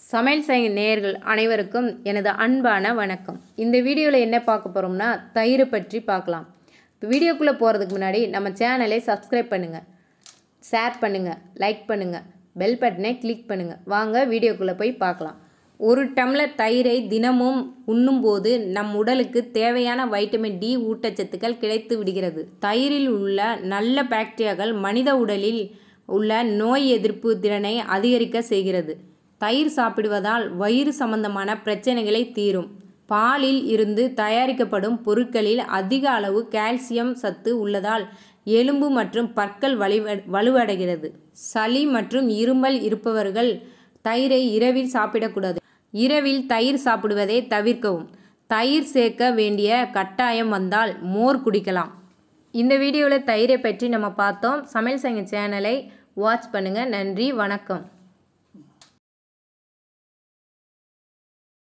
சமையல் செய்ய நேயர்கள் அனைவருக்கும் எனது அன்பான வணக்கம் இந்த வீடியோவில் என்ன பார்க்க போகிறோம்னா தயிர் பற்றி பார்க்கலாம் இப்போ வீடியோக்குள்ளே போகிறதுக்கு முன்னாடி நம்ம சேனலை சப்ஸ்கிரைப் பண்ணுங்கள் ஷேர் பண்ணுங்கள் லைக் பண்ணுங்கள் பெல் பட்டனை கிளிக் பண்ணுங்கள் வாங்க வீடியோக்குள்ளே போய் பார்க்கலாம் ஒரு டம்ளர் தயிரை தினமும் உண்ணும்போது நம் உடலுக்கு தேவையான வைட்டமின் டி ஊட்டச்சத்துக்கள் கிடைத்து விடுகிறது தயிரில் உள்ள நல்ல பாக்டீரியாக்கள் மனித உடலில் உள்ள நோய் எதிர்ப்பு திறனை அதிகரிக்க செய்கிறது தயிர் சாப்பிடுவதால் வயிறு சம்பந்தமான பிரச்சனைகளை தீரும் பாலில் இருந்து தயாரிக்கப்படும் பொருட்களில் அதிக அளவு கால்சியம் சத்து உள்ளதால் எலும்பு மற்றும் பற்கள் வலிவ வலுவடைகிறது சளி மற்றும் இருமல் இருப்பவர்கள் தயிரை இரவில் சாப்பிடக்கூடாது இரவில் தயிர் சாப்பிடுவதை தவிர்க்கவும் தயிர் சேர்க்க வேண்டிய கட்டாயம் வந்தால் மோர் குடிக்கலாம் இந்த வீடியோவில் தயிரை பற்றி நம்ம பார்த்தோம் சமையல் சங்க சேனலை வாட்ச் பண்ணுங்கள் நன்றி வணக்கம்